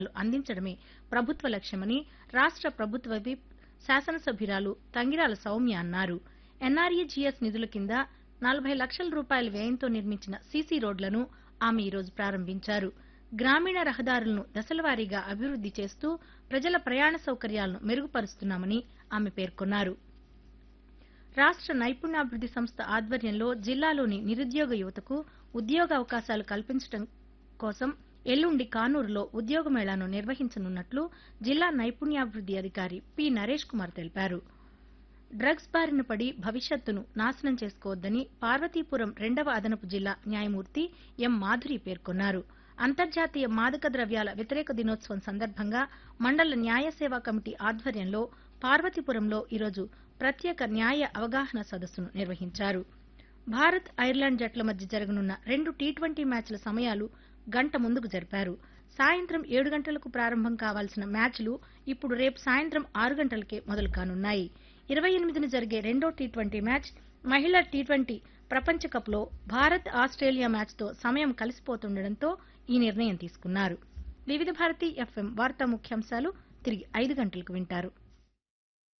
అందించడమే ప్రభుత్వ లక్ష్యమని రాష్ట ప్రభుత్వ విప్ శాసనసభ్యురాలు తంగిరాల సౌమ్య అన్నారు ఎన్ఆర్ఈజీఎస్ నిధుల కింద నలభై లక్షల రూపాయల వ్యయంతో నిర్మించిన సీసీ రోడ్లను ఆమె ఈరోజు ప్రారంభించారు గ్రామీణ రహదారులను దశలవారీగా అభివృద్ది చేస్తూ ప్రజల ప్రయాణ సౌకర్యాలను మెరుగుపరుస్తున్నామని ఆమె పేర్కొన్నారు రాష్ట నైపుణ్యాభివృద్ది సంస్థ ఆధ్వర్యంలో జిల్లాలోని నిరుద్యోగ యువతకు ఉద్యోగ అవకాశాలు కల్పించడం కోసం ఎల్లుండి కానూరులో ఉద్యోగ మేళాను నిర్వహించనున్నట్లు జిల్లా నైపుణ్యాభివృద్ది అధికారి పి నరేష్ కుమార్ తెలిపారు డ్రగ్స్ బారిన పడి భవిష్యత్తును నాశనం చేసుకోవద్దని పార్వతీపురం రెండవ అదనపు జిల్లా న్యాయమూర్తి ఎం మాధురి పేర్కొన్నారు అంతర్జాతీయ మాదక ద్రవ్యాల వ్యతిరేక దినోత్సవం సందర్భంగా మండల న్యాయ సేవా కమిటీ ఆధ్వర్యంలో పార్వతీపురంలో ఈరోజు ప్రత్యేక న్యాయ అవగాహన సదస్సును నిర్వహించారు భారత్ ఐర్లాండ్ జట్ల మధ్య జరగనున్న రెండు టీ ట్వంటీ మ్యాచ్ల సమయాలు గంట ముందుకు జరిపారు సాయంత్రం ఏడు గంటలకు ప్రారంభం కావాల్సిన మ్యాచ్లు ఇప్పుడు రేపు సాయంత్రం ఆరు గంటలకే మొదలు కానున్నాయి ఇరవై ఎనిమిదిన జరిగే రెండో టీ ట్వంటీ మ్యాచ్ మహిళా టీ ట్వంటీ ప్రపంచ కప్లో భారత్ ఆస్ట్రేలియా మ్యాచ్తో సమయం కలిసిపోతుండటంతో ఈ నిర్ణయం తీసుకున్నారు వివిధ భారతి ఎఫ్ఎం వార్తా ముఖ్యాంశాలు తిరిగి ఐదు గంటలకు వింటారు